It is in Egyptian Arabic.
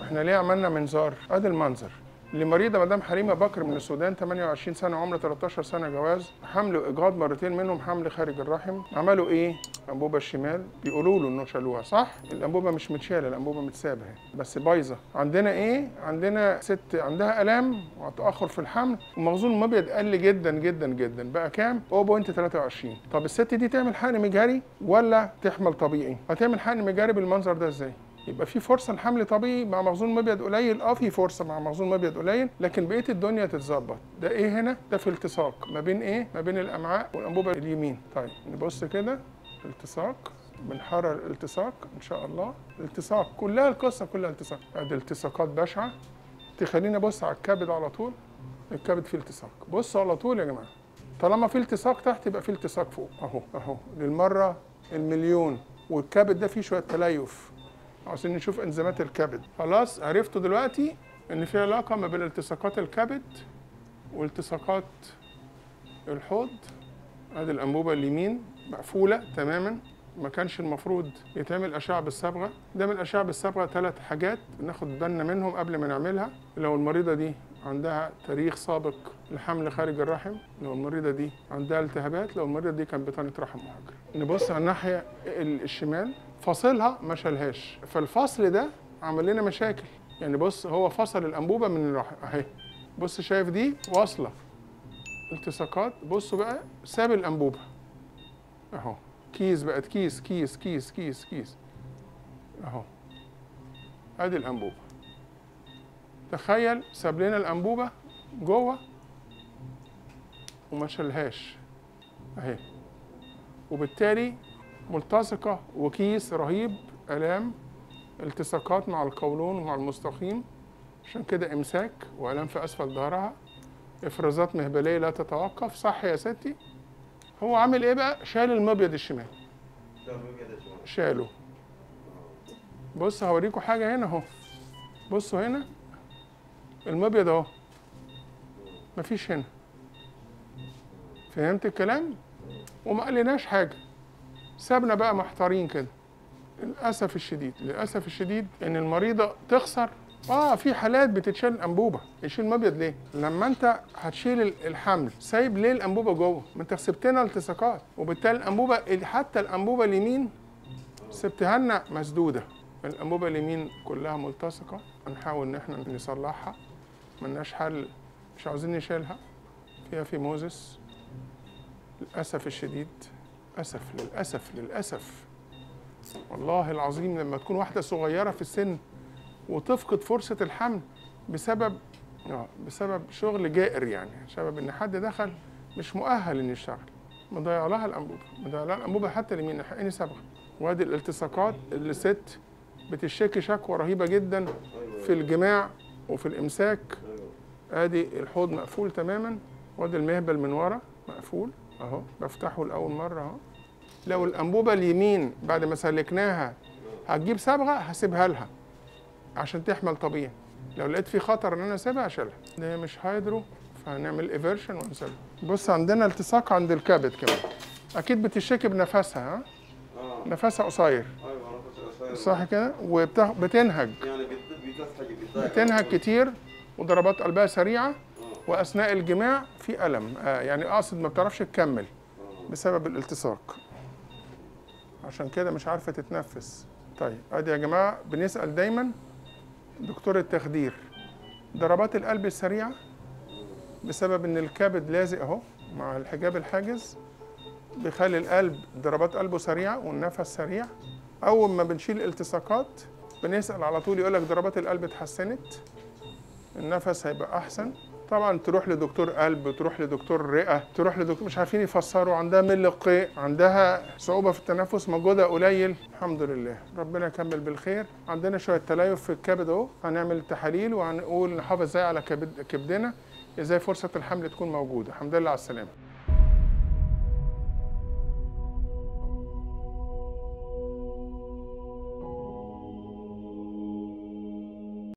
احنا ليه عملنا منظار ادي المنظر لمريضة مدام حليمة بكر من السودان 28 سنة عمر 13 سنة جواز حمل وإجهاض مرتين منهم حمل خارج الرحم عملوا إيه؟ الأنبوبة الشمال بيقولوا له إنه شالوها صح؟ الأنبوبة مش متشالة الأنبوبة متسابة اهي بس بايظة عندنا إيه؟ عندنا ست عندها آلام وتأخر في الحمل ومخزون المبيض قل جدا جدا جدا بقى كام؟ 0.23 طب الست دي تعمل حقن مجاري ولا تحمل طبيعي؟ هتعمل حقن مجاري بالمنظر ده إزاي؟ يبقى في فرصه لحمل طبيعي مع مخزون مبيض قليل اه في فرصه مع مخزون مبيض قليل لكن بقيه الدنيا تتظبط ده ايه هنا ده في التصاق ما بين ايه ما بين الامعاء والانبوبه اليمين طيب نبص كده التصاق بنحرر الالتصاق ان شاء الله الالتصاق كلها القصه كلها التصاق ادي التصاقات بشعه تخليني ابص على الكبد على طول الكبد فيه التصاق بصوا على طول يا جماعه طالما في التصاق تحت يبقى في التصاق فوق اهو اهو للمره المليون والكبد ده فيه شويه تليف عشان نشوف انزيمات الكبد خلاص عرفتوا دلوقتي ان في علاقه ما بين التصاقات الكبد والتصاقات الحوض ادي الانبوبه اليمين مقفوله تماما ما كانش المفروض يتعمل اشعه بالصبغه ده من الاشعه بالصبغه ثلاث حاجات ناخد بالنا منهم قبل ما نعملها لو المريضه دي عندها تاريخ سابق لحمل خارج الرحم لو المريضه دي عندها التهابات لو المريضه دي كانت بطانه رحم مهاجر نبص على الناحيه الشمال فاصلها ما شالهاش فالفصل ده عمل لنا مشاكل يعني بص هو فصل الانبوبه من الرحم اهي بص شايف دي واصله التصاقات بصوا بقى ساب الانبوبه اهو كيس بقت كيس كيس كيس كيس كيس اهو ادي الانبوبه تخيل ساب لنا الانبوبه جوه وما شالهاش اهي وبالتالي ملتصقة وكيس رهيب آلام التصاقات مع القولون ومع المستقيم عشان كده إمساك وآلام في أسفل ظهرها إفرازات مهبلية لا تتوقف صح يا ستي هو عامل إيه بقى؟ شال المبيض الشمال شاله بص هوريكم حاجة هنا أهو بصوا هنا المبيض أهو مفيش هنا فهمت الكلام؟ وما قالناش حاجة سابنا بقى محتارين كده للاسف الشديد للاسف الشديد ان المريضه تخسر اه في حالات بتتشال الانبوبه يشيل المبيض ليه لما انت هتشيل الحمل سايب ليه الانبوبه جوه ما انت سبتنا التصاقات وبالتالي الانبوبه حتى الانبوبه اليمين سبتها لنا مسدوده الانبوبه اليمين كلها ملتصقه هنحاول ان احنا نصلحها ملناش حل مش عاوزين نشيلها فيها فيموزس للاسف الشديد للأسف للأسف للأسف والله العظيم لما تكون واحدة صغيرة في السن وتفقد فرصة الحمل بسبب اه بسبب شغل جائر يعني بسبب ان حد دخل مش مؤهل انه يشتغل مضيع لها الانبوبه مضيع لها الانبوبه حتى اليمين حقيني صبغه وادي الالتصاقات اللي ست بتشتكي شكوى رهيبه جدا في الجماع وفي الامساك ادي الحوض مقفول تماما وادي المهبل من ورا مقفول اهو بفتحه لاول مره اهو لو الانبوبه اليمين بعد ما سلكناها هتجيب صبغه هسيبها لها عشان تحمل طبيعي لو لقيت في خطر ان انا اسيبها اشيلها ده مش هيدرو فهنعمل ايفيرشن ونسيبها بص عندنا التصاق عند الكبد كمان اكيد بتشتكي بنفسها ها اه نفسها قصير ايوه انا كنت صح كده وبتنهج يعني بت- بتضحك بتضايق بتنهج كتير وضربات قلبها سريعه واثناء الجماع في الم آه يعني اقصد ما بتعرفش تكمل بسبب الالتصاق عشان كده مش عارفه تتنفس طيب ادي يا جماعه بنسال دايما دكتور التخدير ضربات القلب السريعه بسبب ان الكبد لازق اهو مع الحجاب الحاجز بيخلي القلب ضربات قلبه سريعه والنفس سريع اول ما بنشيل التصاقات بنسال على طول يقول لك ضربات القلب اتحسنت النفس هيبقى احسن طبعا تروح لدكتور قلب تروح لدكتور رئه تروح لدكتور مش عارفين يفسروا عندها مل قيء عندها صعوبه في التنفس مجهودها قليل الحمد لله ربنا يكمل بالخير عندنا شويه تليف في الكبد اهو هنعمل تحاليل وهنقول نحافظ ازاي على كبد كبدنا ازاي فرصه الحمل تكون موجوده الحمد لله على السلامه